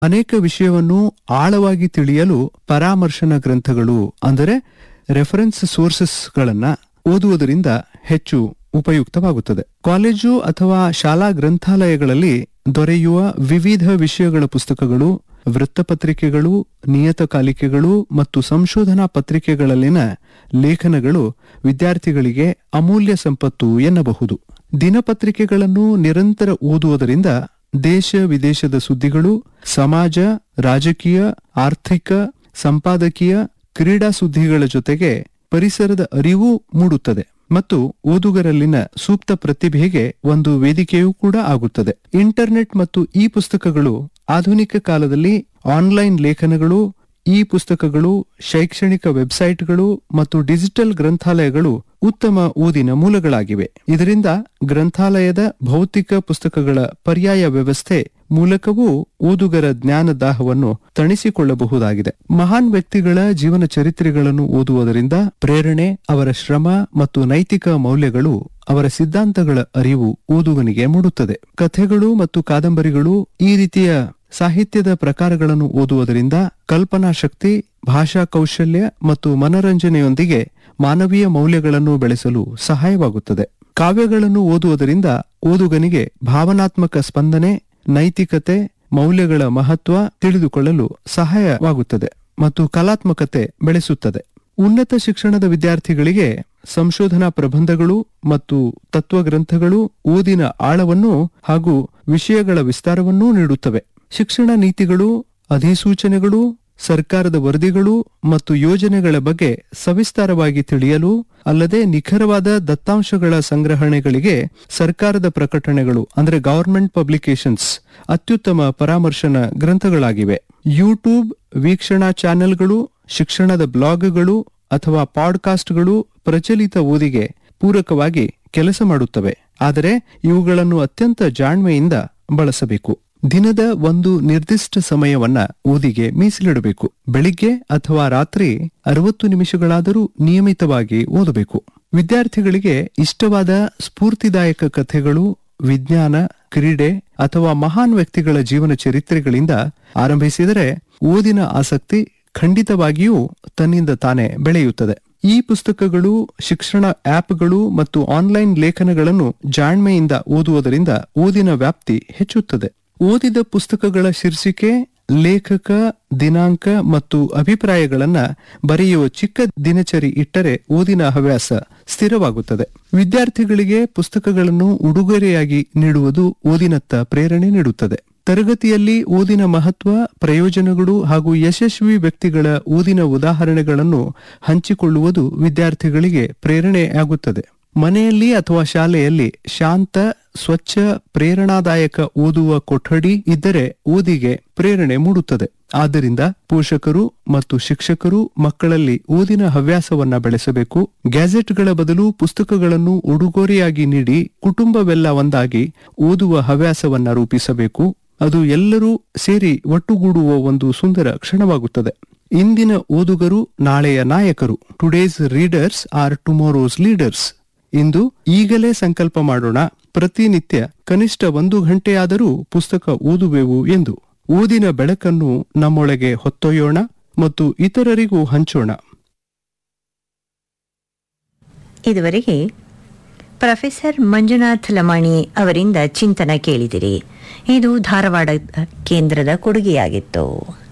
ಅನೇಕ ವಿಷಯವನ್ನು ಆಳವಾಗಿ ತಿಳಿಯಲು ಪರಾಮರ್ಶನ ಗ್ರಂಥಗಳು ಅಂದರೆ ರೆಫರೆನ್ಸ್ ಸೋರ್ಸಸ್ಗಳನ್ನ ಓದುವುದರಿಂದ ಹೆಚ್ಚು ಉಪಯುಕ್ತವಾಗುತ್ತದೆ ಕಾಲೇಜು ಅಥವಾ ಶಾಲಾ ಗ್ರಂಥಾಲಯಗಳಲ್ಲಿ ದೊರೆಯುವ ವಿವಿಧ ವಿಷಯಗಳ ಪುಸ್ತಕಗಳು ವೃತ್ತಪತ್ರಿಕೆಗಳು ನಿಯತಕಾಲಿಕೆಗಳು ಮತ್ತು ಸಂಶೋಧನಾ ಪತ್ರಿಕೆಗಳಲ್ಲಿನ ಲೇಖನಗಳು ವಿದ್ಯಾರ್ಥಿಗಳಿಗೆ ಅಮೂಲ್ಯ ಸಂಪತ್ತು ಎನ್ನಬಹುದು ದಿನಪತ್ರಿಕೆಗಳನ್ನು ನಿರಂತರ ಓದುವುದರಿಂದ ದೇಶ ವಿದೇಶದ ಸುದ್ದಿಗಳು ಸಮಾಜ ರಾಜಕೀಯ ಆರ್ಥಿಕ ಸಂಪಾದಕೀಯ ಕ್ರೀಡಾ ಸುದ್ದಿಗಳ ಜೊತೆಗೆ ಪರಿಸರದ ಅರಿವು ಮೂಡುತ್ತದೆ ಮತ್ತು ಓದುಗರಲ್ಲಿನ ಸೂಕ್ತ ಪ್ರತಿಭೆಗೆ ಒಂದು ವೇದಿಕೆಯೂ ಕೂಡ ಆಗುತ್ತದೆ ಇಂಟರ್ನೆಟ್ ಮತ್ತು ಇ ಪುಸ್ತಕಗಳು ಆಧುನಿಕ ಕಾಲದಲ್ಲಿ ಆನ್ಲೈನ್ ಲೇಖನಗಳು ಇ ಪುಸ್ತಕಗಳು ಶೈಕ್ಷಣಿಕ ವೆಬ್ಸೈಟ್ಗಳು ಮತ್ತು ಡಿಜಿಟಲ್ ಗ್ರಂಥಾಲಯಗಳು ಉತ್ತಮ ಓದಿನ ಮೂಲಗಳಾಗಿವೆ ಇದರಿಂದ ಗ್ರಂಥಾಲಯದ ಭೌತಿಕ ಪುಸ್ತಕಗಳ ಪರ್ಯಾಯ ವ್ಯವಸ್ಥೆ ಮೂಲಕವೂ ಓದುಗರ ಜ್ಞಾನದಾಹವನ್ನು ತಣಿಸಿಕೊಳ್ಳಬಹುದಾಗಿದೆ ಮಹಾನ್ ವ್ಯಕ್ತಿಗಳ ಜೀವನ ಚರಿತ್ರೆಗಳನ್ನು ಓದುವುದರಿಂದ ಪ್ರೇರಣೆ ಅವರ ಶ್ರಮ ಮತ್ತು ನೈತಿಕ ಮೌಲ್ಯಗಳು ಅವರ ಸಿದ್ಧಾಂತಗಳ ಅರಿವು ಓದುಗನಿಗೆ ಮೂಡುತ್ತದೆ ಕಥೆಗಳು ಮತ್ತು ಕಾದಂಬರಿಗಳು ಈ ರೀತಿಯ ಸಾಹಿತ್ಯದ ಪ್ರಕಾರಗಳನ್ನು ಓದುವುದರಿಂದ ಕಲ್ಪನಾ ಶಕ್ತಿ ಭಾಷಾ ಕೌಶಲ್ಯ ಮತ್ತು ಮನರಂಜನೆಯೊಂದಿಗೆ ಮಾನವೀಯ ಮೌಲ್ಯಗಳನ್ನು ಬೆಳೆಸಲು ಸಹಾಯವಾಗುತ್ತದೆ ಕಾವ್ಯಗಳನ್ನು ಓದುವುದರಿಂದ ಓದುಗನಿಗೆ ಭಾವನಾತ್ಮಕ ಸ್ಪಂದನೆ ನೈತಿಕತೆ ಮೌಲ್ಯಗಳ ಮಹತ್ವ ತಿಳಿದುಕೊಳ್ಳಲು ಸಹಾಯವಾಗುತ್ತದೆ ಮತ್ತು ಕಲಾತ್ಮಕತೆ ಬೆಳೆಸುತ್ತದೆ ಉನ್ನತ ಶಿಕ್ಷಣದ ವಿದ್ಯಾರ್ಥಿಗಳಿಗೆ ಸಂಶೋಧನಾ ಪ್ರಬಂಧಗಳು ಮತ್ತು ತತ್ವಗ್ರಂಥಗಳು ಓದಿನ ಆಳವನ್ನು ಹಾಗೂ ವಿಷಯಗಳ ವಿಸ್ತಾರವನ್ನೂ ನೀಡುತ್ತವೆ ಶಿಕ್ಷಣ ನೀತಿಗಳು ಅಧಿಸೂಚನೆಗಳು ಸರ್ಕಾರದ ವರದಿಗಳು ಮತ್ತು ಯೋಜನೆಗಳ ಬಗ್ಗೆ ಸವಿಸ್ತಾರವಾಗಿ ತಿಳಿಯಲು ಅಲ್ಲದೆ ನಿಖರವಾದ ದತ್ತಾಂಶಗಳ ಸಂಗ್ರಹಣೆಗಳಿಗೆ ಸರ್ಕಾರದ ಪ್ರಕಟಣೆಗಳು ಅಂದರೆ ಗವರ್ಮೆಂಟ್ ಪಬ್ಲಿಕೇಶನ್ಸ್ ಅತ್ಯುತ್ತಮ ಪರಾಮರ್ಶನ ಗ್ರಂಥಗಳಾಗಿವೆ ಯೂಟ್ಯೂಬ್ ವೀಕ್ಷಣಾ ಚಾನೆಲ್ಗಳು ಶಿಕ್ಷಣದ ಬ್ಲಾಗ್ಗಳು ಅಥವಾ ಪಾಡ್ಕಾಸ್ಟ್ಗಳು ಪ್ರಚಲಿತ ಓದಿಗೆ ಪೂರಕವಾಗಿ ಕೆಲಸ ಮಾಡುತ್ತವೆ ಆದರೆ ಇವುಗಳನ್ನು ಅತ್ಯಂತ ಜಾಣ್ಮೆಯಿಂದ ಬಳಸಬೇಕು ದಿನದ ಒಂದು ನಿರ್ದಿಷ್ಟ ಸಮಯವನ್ನ ಓದಿಗೆ ಮೀಸಲಿಡಬೇಕು ಬೆಳಿಗ್ಗೆ ಅಥವಾ ರಾತ್ರಿ ಅರವತ್ತು ನಿಮಿಷಗಳಾದರೂ ನಿಯಮಿತವಾಗಿ ಓದಬೇಕು ವಿದ್ಯಾರ್ಥಿಗಳಿಗೆ ಇಷ್ಟವಾದ ಸ್ಫೂರ್ತಿದಾಯಕ ಕಥೆಗಳು ವಿಜ್ಞಾನ ಕ್ರೀಡೆ ಅಥವಾ ಮಹಾನ್ ವ್ಯಕ್ತಿಗಳ ಜೀವನ ಚರಿತ್ರೆಗಳಿಂದ ಆರಂಭಿಸಿದರೆ ಓದಿನ ಆಸಕ್ತಿ ಖಂಡಿತವಾಗಿಯೂ ತನ್ನಿಂದ ತಾನೇ ಬೆಳೆಯುತ್ತದೆ ಈ ಪುಸ್ತಕಗಳು ಶಿಕ್ಷಣ ಆಪ್ಗಳು ಮತ್ತು ಆನ್ಲೈನ್ ಲೇಖನಗಳನ್ನು ಜಾಣ್ಮೆಯಿಂದ ಓದುವುದರಿಂದ ಓದಿನ ವ್ಯಾಪ್ತಿ ಹೆಚ್ಚುತ್ತದೆ ಓದಿದ ಪುಸ್ತಕಗಳ ಶೀರ್ಷಿಕೆ ಲೇಖಕ ದಿನಾಂಕ ಮತ್ತು ಅಭಿಪ್ರಾಯಗಳನ್ನ ಬರೆಯುವ ಚಿಕ್ಕ ದಿನಚರಿ ಇಟ್ಟರೆ ಓದಿನ ಹವ್ಯಾಸ ಸ್ಥಿರವಾಗುತ್ತದೆ ವಿದ್ಯಾರ್ಥಿಗಳಿಗೆ ಪುಸ್ತಕಗಳನ್ನು ಉಡುಗೊರೆಯಾಗಿ ನೀಡುವುದು ಓದಿನತ್ತ ಪ್ರೇರಣೆ ನೀಡುತ್ತದೆ ತರಗತಿಯಲ್ಲಿ ಓದಿನ ಮಹತ್ವ ಪ್ರಯೋಜನಗಳು ಹಾಗೂ ಯಶಸ್ವಿ ವ್ಯಕ್ತಿಗಳ ಓದಿನ ಉದಾಹರಣೆಗಳನ್ನು ಹಂಚಿಕೊಳ್ಳುವುದು ವಿದ್ಯಾರ್ಥಿಗಳಿಗೆ ಪ್ರೇರಣೆಯಾಗುತ್ತದೆ ಮನೆಯಲ್ಲಿ ಅಥವಾ ಶಾಲೆಯಲ್ಲಿ ಶಾಂತ ಸ್ವಚ್ಛ ಪ್ರೇರಣಾದಾಯಕ ಓದುವ ಕೊಠಡಿ ಇದ್ದರೆ ಓದಿಗೆ ಪ್ರೇರಣೆ ಮೂಡುತ್ತದೆ ಆದ್ದರಿಂದ ಪೋಷಕರು ಮತ್ತು ಶಿಕ್ಷಕರು ಮಕ್ಕಳಲ್ಲಿ ಓದಿನ ಹವ್ಯಾಸವನ್ನ ಬೆಳೆಸಬೇಕು ಗ್ಯಾಜೆಟ್ಗಳ ಬದಲು ಪುಸ್ತಕಗಳನ್ನು ಉಡುಗೊರೆಯಾಗಿ ನೀಡಿ ಕುಟುಂಬವೆಲ್ಲ ಒಂದಾಗಿ ಓದುವ ಹವ್ಯಾಸವನ್ನ ರೂಪಿಸಬೇಕು ಅದು ಎಲ್ಲರೂ ಸೇರಿ ಒಟ್ಟುಗೂಡುವ ಒಂದು ಸುಂದರ ಕ್ಷಣವಾಗುತ್ತದೆ ಇಂದಿನ ಓದುಗರು ನಾಳೆಯ ನಾಯಕರು today's readers are tomorrow's leaders ಇಂದು ಈಗಲೇ ಸಂಕಲ್ಪ ಮಾಡೋಣ ಪ್ರತಿನಿತ್ಯ ಕನಿಷ್ಠ ಒಂದು ಗಂಟೆಯಾದರೂ ಪುಸ್ತಕ ಓದುವೆವು ಎಂದು ಓದಿನ ಬೆಳಕನ್ನು ನಮ್ಮೊಳಗೆ ಹೊತ್ತೊಯ್ಯೋಣ ಮತ್ತು ಇತರರಿಗೂ ಹಂಚೋಣ ಇದುವರೆಗೆ ಪ್ರೊಫೆಸರ್ ಮಂಜುನಾಥ್ ಲಮಾಣಿ ಅವರಿಂದ ಚಿಂತನ ಕೇಳಿದಿರಿ ಇದು ಧಾರವಾಡ ಕೇಂದ್ರದ ಕೊಡುಗೆಯಾಗಿತ್ತು